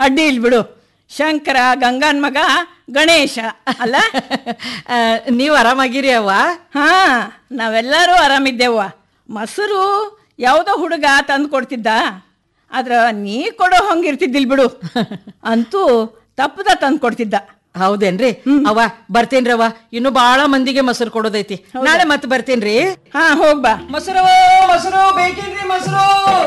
ಅಡ್ಡಿ ಇಲ್ ಬಿಡು ಶಂಕರ ಗಂಗಾನ್ ಮಗ ಗಣೇಶ ಅಲ್ಲ ಆ, ನೀವ್ ಆರಾಮಾಗಿರಿ ಅವ್ವ ಹಾ ನಾವೆಲ್ಲರೂ ಆರಾಮಿದ್ದೇವ ಮೊಸರು ಯಾವುದೋ ಹುಡುಗ ತಂದು ಕೊಡ್ತಿದ್ದ ಆದ್ರ ನೀ ಕೊಡೋ ಹಂಗಿರ್ತಿದ್ದಿಲ್ ಬಿಡು ಅಂತೂ ತಪ್ಪದ ತಂದು ಕೊಡ್ತಿದ್ದ ಹೌದೇನ್ರಿ ಅವ್ವ ಬರ್ತೇನ್ರವ್ವ ಇನ್ನು ಬಾಳ ಮಂದಿಗೆ ಮೊಸರು ಕೊಡೋದೈತಿ ನಾಳೆ ಮತ್ತೆ ಬರ್ತೇನ್ರಿ ಹಾ ಹೋಗ್ಬಾ ಮೊಸರು ಮೊಸರು ಬೇಕೇನ್ರಿ ಮೊಸರು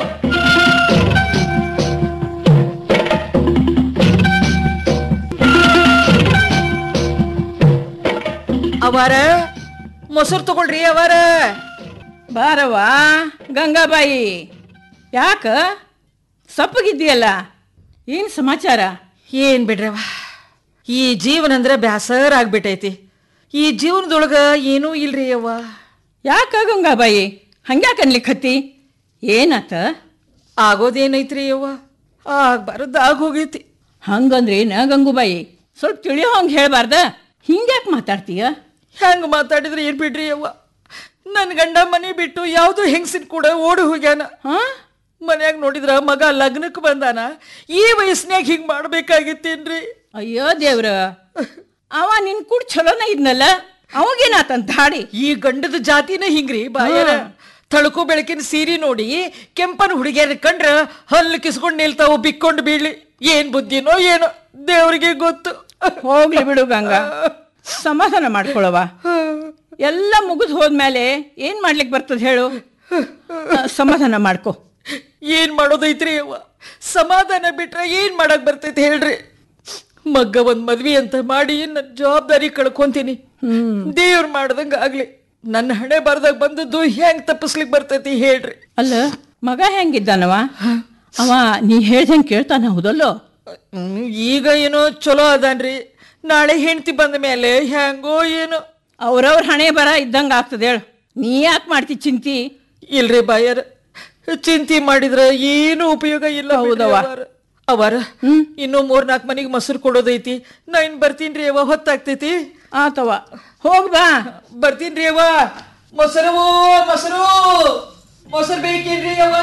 ಅವರ ಮೊಸರು ತಗೊಳ್ರಿ ಅವರ ಬಾರವ್ವ ಗಂಗಾಬಾಯಿ ಯಾಕ ಸಪ್ಪಗಿದ್ದೀಯಲ್ಲ ಏನು ಸಮಾಚಾರ ಏನ್ ಬಿಡ್ರವ ಈ ಜೀವನ ಅಂದ್ರೆ ಬ್ಯಾಸರ ಆಗ್ಬಿಟ್ಟೈತಿ ಈ ಜೀವನದೊಳಗ ಏನೂ ಇಲ್ರಿ ಅವ್ವ ಯಾಕ ಗಂಗಾಬಾಯಿ ಹಂಗ್ಯಾಕ ಅನ್ಲಿಕ್ಕತ್ತಿ ಏನಾತ ಆಗೋದೇನೈತ್ರಿ ಅವ್ವ ಆಗ್ಬಾರದ್ದು ಆಗೋಗೈತಿ ಹಂಗಂದ್ರೇನ ಗಂಗುಬಾಯಿ ಸ್ವಲ್ಪ ತಿಳಿಯೋ ಹಂಗೆ ಹೇಳ್ಬಾರ್ದ ಹಿಂಗ್ಯಾಕೆ ಮಾತಾಡ್ತೀಯ ಹೆಂಗ್ ಮಾತಾಡಿದ್ರೆ ಏನ್ ಬಿಡ್ರಿ ಅವ್ವ ನನ್ನ ಗಂಡ ಮನೆ ಬಿಟ್ಟು ಯಾವ್ದು ಹೆಂಗಸಿನ ಕೂಡ ಓಡಿ ಹೋಗ್ಯಾನ ಹಾ ಮನ್ಯಾಗ ನೋಡಿದ್ರ ಮಗ ಲಗ್ನಕ್ಕೆ ಬಂದಾನ ಈ ವಯಸ್ಸಿನಾಗ ಹಿಂಗ್ ಮಾಡ್ಬೇಕಾಗಿತ್ತೇನ್ರಿ ಅಯ್ಯೋ ದೇವ್ರ ಅವ ನಿನ್ ಕೂಡ ಚಲೋನ ಇದ್ನಲ್ಲ ಅವಾಗೇನಾತಂತ ಹಾಡಿ ಈ ಗಂಡದ ಜಾತಿನ ಹಿಂಗ್ರಿ ಬಾಯರ ತಳಕು ಬೆಳಕಿನ ಸೀರೆ ನೋಡಿ ಕೆಂಪನ ಹುಡುಗಿಯರ ಕಂಡ್ರ ಹಲ್ಲು ಕಿಸ್ಕೊಂಡ್ ನಿಲ್ತಾವ ಬಿಕ್ಕೊಂಡು ಬೀಳಿ ಏನ್ ಬುದ್ಧಿನೋ ಏನೋ ದೇವ್ರಿಗೆ ಗೊತ್ತು ಹೋಗ್ಲಿ ಬಿಡು ಗಂಗಾ ಸಮಾಧಾನ ಮಾಡ್ಕೊಳವ ಎಲ್ಲ ಮುಗಿದು ಹೋದ್ಮೇಲೆ ಏನ್ ಮಾಡ್ಲಿಕ್ಕೆ ಬರ್ತದ ಹೇಳು ಆ, ಸಮಾಧಾನ ಮಾಡ್ಕೊ ಏನ್ ಮಾಡೋದೈತ್ರಿ ಅವ್ವ ಸಮಾಧಾನ ಬಿಟ್ರೆ ಏನ್ ಮಾಡಕ್ ಬರ್ತೈತಿ ಹೇಳ್ರಿ ಮಗ್ಗ ಒಂದ್ ಮದ್ವಿ ಅಂತ ಮಾಡಿ ನನ್ನ ಜವಾಬ್ದಾರಿ ಕಳ್ಕೊಂತೀನಿ ದೇವ್ರು ಮಾಡ್ದಂಗ ಆಗ್ಲಿ ನನ್ನ ಹಣೆ ಬರ್ದಾಗ ಬಂದದ್ದು ಹೆಂಗ್ ತಪ್ಪಿಸ್ಲಿಕ್ ಬರ್ತೈತಿ ಹೇಳ್ರಿ ಅಲ್ಲ ಮಗ ಹೆಂಗಿದ್ದಾನವ ಅವ ನೀ ಹೇಳ್ದಂಗೆ ಕೇಳ್ತಾನ ಹೌದಲ್ಲೋ ಹ್ಮ್, ಈಗ ಏನೋ ಚಲೋ ಅದಾನ್ರಿ ನಾಳೆ ಹೆಂಡತಿ ಬಂದ ಮೇಲೆ ಹೆಂಗೋ ಏನೋ ಅವ್ರವ್ರ ಹಣೆ ಬರ ಇದ್ದಂಗೆ ಆಗ್ತದೆ ಹೇಳು ನೀ ಯಾಕೆ ಮಾಡ್ತಿ ಚಿಂತಿ ಇಲ್ರಿ ಬಾಯರ್ ಚಿಂತೆ ಮಾಡಿದ್ರ ಏನು ಉಪಯೋಗ ಇಲ್ಲ ಹೌದವ್ವ. ಅವರ ಇನ್ನು ಮೂರ್ನಾಲ್ಕು ಮನಿಗೆ ಮೊಸರು ಕೊಡೋದೈತಿ ನಾ ಇನ್ ಬರ್ತೀನ್ರಿ ಅವ್ವ ಹೊತ್ತಾಗ್ತೈತಿ ಆತವ ಹೋಗ್ಬಾ ಬರ್ತೀನ್ರಿ ಅವ್ವ ಮೊಸರು ಮೊಸರು ಮೊಸರು ಬೇಕೇನ್ರಿ ಅವ್ವ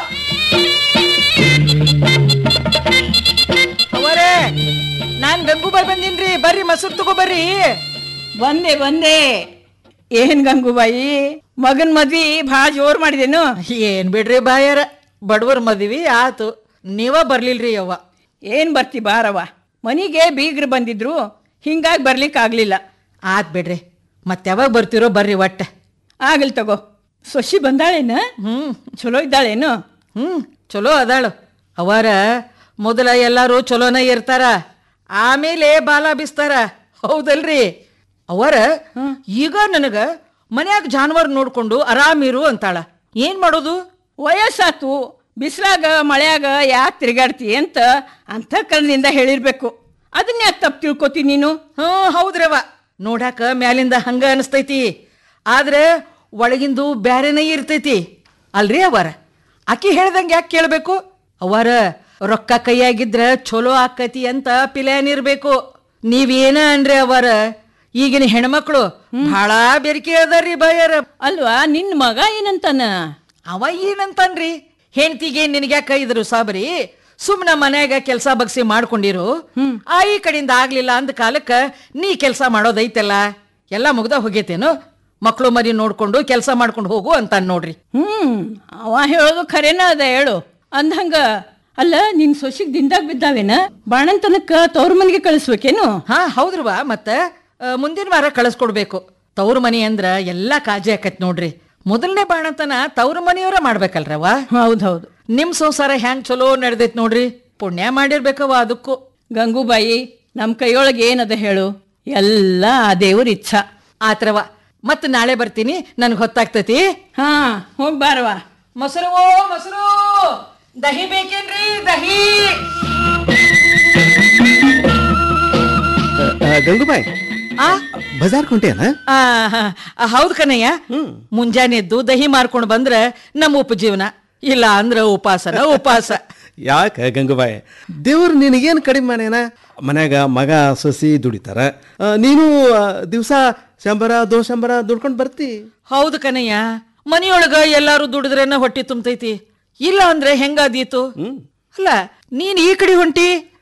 ಅವರೇ ನಾನ್ ಗಂಗೂಬಾಯ್ ಬಂದೀನ್ರಿ ಬರ್ರಿ ಮೊಸರು ತಗೋ ಬರ್ರಿ ಬಂದೆ ಬಂದೆ ಏನ್ ಗಂಗೂಬಾಯಿ ಮಗನ್ ಮದ್ವಿ ಭಾಳ ಜೋರ್ ಮಾಡಿದೇನು ಏನ್ ಬಿಡ್ರಿ ಬಾಯರ ಬಡವರ್ ಮದ್ವಿ ಆತು ನೀವ ಬರ್ಲಿಲ್ರಿ ಅವ್ವ ಏನ್ ಬರ್ತಿ ಬಾರವ ಮನಿಗೆ ಬೀಗ್ರು ಬಂದಿದ್ರು ಹಿಂಗಾಗಿ ಬರ್ಲಿಕ್ಕೆ ಆಗ್ಲಿಲ್ಲ ಆತ್ ಬಿಡ್ರಿ ಮತ್ತೆ ಯಾವಾಗ ಬರ್ತೀರೋ ಬರ್ರಿ ಒಟ್ಟ ಆಗಲ್ ತಗೋ ಸೊಸಿ ಬಂದಾಳೇನ ಹ್ಮ್ ಚಲೋ ಇದ್ದಾಳೇನು ಹ್ಮ್ ಚಲೋ ಅದಾಳು ಅವರ ಮೊದಲ ಎಲ್ಲಾರು ಚಲೋನ ಇರ್ತಾರ ಆಮೇಲೆ ಬಾಲ ಬಿಸ್ತಾರ ಹೌದಲ್ರಿ ಅವರ ಈಗ ನನಗ ಮನ್ಯಾಗ ಜಾನುವಾರು ನೋಡ್ಕೊಂಡು ಆರಾಮಿರು ಅಂತಾಳ ಏನ್ ಮಾಡೋದು ವಯಸ್ಸಾತು ಬಿಸಿಲಾಗ ಮಳೆಯಾಗ ಯಾಕೆ ತಿರುಗಾಡ್ತಿ ಅಂತ ಅಂತಃಕರಣದಿಂದ ಹೇಳಿರ್ಬೇಕು ಅದನ್ನ ಯಾಕೆ ತಪ್ಪು ತಿಳ್ಕೊತಿ ನೀನು ಹ್ಮ್ ಹೌದ್ರವ ನೋಡಾಕ ಮ್ಯಾಲಿಂದ ಹಂಗ ಅನಿಸ್ತೈತಿ ಆದ್ರೆ ಒಳಗಿಂದು ಬ್ಯಾರೆನೇ ಇರ್ತೈತಿ ಅಲ್ರಿ ಅವರ ಆಕಿ ಹೇಳ್ದಂಗೆ ಯಾಕೆ ಕೇಳ್ಬೇಕು ಅವರ ರೊಕ್ಕ ಕೈಯಾಗಿದ್ರ ಚಲೋ ಆಕತಿ ಅಂತ ಪಿಲ್ಯಾನ್ ಇರ್ಬೇಕು ನೀವೇನ ಅನ್ರಿ ಅವರ ಈಗಿನ ಹೆಣ್ಮಕ್ಳು ಬಹಳ ಬೆರಿಕೆ ಅದಾರ್ರಿ ಬಾಯರ ಅಲ್ವಾ ನಿನ್ನ ಮಗ ಏನಂತಾನ ಅವ ಏನಂತಾನ್ರಿ ಹೆಂಡ್ತಿಗೆ ನಿನಗ್ಯಾಕ ಇದ್ರು ಸಾಬರಿ ಸುಮ್ನ ಮನ್ಯಾಗ ಕೆಲಸ ಬಗ್ಸಿ ಮಾಡ್ಕೊಂಡಿರು ಆಯಿ ಕಡೆಯಿಂದ ಆಗ್ಲಿಲ್ಲ ಅಂದ ಕಾಲಕ್ಕ ನೀ ಕೆಲಸ ಮಾಡೋದೈತಲ್ಲ ಎಲ್ಲ ಮುಗ್ದ ಹೋಗೈತೇನು ಮಕ್ಕಳು ಮರಿ ನೋಡ್ಕೊಂಡು ಕೆಲಸ ಮಾಡ್ಕೊಂಡು ಹೋಗು ಅಂತಾನ್ ನೋಡ್ರಿ ಹ್ಮ್ ಅವ ಹೇಳೋದು ಖರೇನ ಅದ ಹೇಳು ಅಂದಂಗ ಅಲ್ಲ ನಿನ್ ಸೊಸಿಗ್ ದಿಂದಾಗ ಬಿದ್ದಾವೇನ ಬಾಣಂತನಕ್ಕ ತವ್ರ ಮನೆಗೆ ಕಳಿಸ್ಬೇಕೇನು ಹಾ ಹೌದ್ರವ ಮತ್ತ ಆ, ಮುಂದಿನ ವಾರ ಕಳಿಸ್ಕೊಡ್ಬೇಕು ತವ್ರ ಮನಿ ಅಂದ್ರ ಎಲ್ಲಾ ಕಾಜಿ ಆಕತ್ ನೋಡ್ರಿ ಮೊದಲನೇ ಬಾಣತನ ತವ್ರ ಮನಿಯವರ ಮಾಡ್ಬೇಕಲ್ರವ ಹೌದೌದು ನಿಮ್ ಸಂಸಾರ ಹ್ಯಾಂಗ್ ಚಲೋ ನಡೆದೈತ್ ನೋಡ್ರಿ ಪುಣ್ಯ ಮಾಡಿರ್ಬೇಕವ ಅದಕ್ಕೂ ಗಂಗೂಬಾಯಿ ನಮ್ ಕೈಯೊಳಗೆ ಏನದ ಹೇಳು ಎಲ್ಲ ಆ ದೇವ್ರ ಇಚ್ಛಾ ಆತ್ರವ ಮತ್ ನಾಳೆ ಬರ್ತೀನಿ ನನ್ಗೆ ಹೊತ್ತಾಗ್ತೈತಿ ಹಾ ಹೋಗ್ಬಾರವ ಮೊಸರು ಮೊಸರು ದಹಿ ಬೇಕೇನ್ರಿ ದಹಿ ಗಂಗುಬಾಯ್ ಆ ಬಜಾರ್ ಕೊಂಟೇನ ಆ, ಆ, ಹೌದ್ ಕಣಯ್ಯ ಮುಂಜಾನೆ ಎದ್ದು ದಹಿ ಮಾರ್ಕೊಂಡು ಬಂದ್ರ ನಮ್ಮ ಉಪಜೀವನ ಇಲ್ಲ ಅಂದ್ರ ಉಪಾಸನ ಉಪವಾಸ ಯಾಕ ಗಂಗುಬಾಯ್ ದೇವ್ರು ನಿನಗೇನು ಕಡಿಮೆ ಮಾಡ್ಯಾನ ಮನ್ಯಾಗ ಮಗ ಸೊಸಿ ದುಡಿತಾರ ಆ, ನೀನು ದಿವಸ ಶಂಬರ ದೋಶಂಬರ ದುಡ್ಕೊಂಡು ಬರ್ತಿ ಹೌದು ಕಣಯ್ಯ ಮನಿಯೊಳಗ ಎಲ್ಲಾರು ದುಡಿದ್ರೇನ ಹೊಟ್ಟಿ ತುಂಬತೈತಿ ಇಲ್ಲ ಅಂದ್ರೆ ಹೆಂಗಾದೀತು ಅಲ್ಲ ನೀನ್ ಈ ಕಡೆ ಹೊಂಟಿ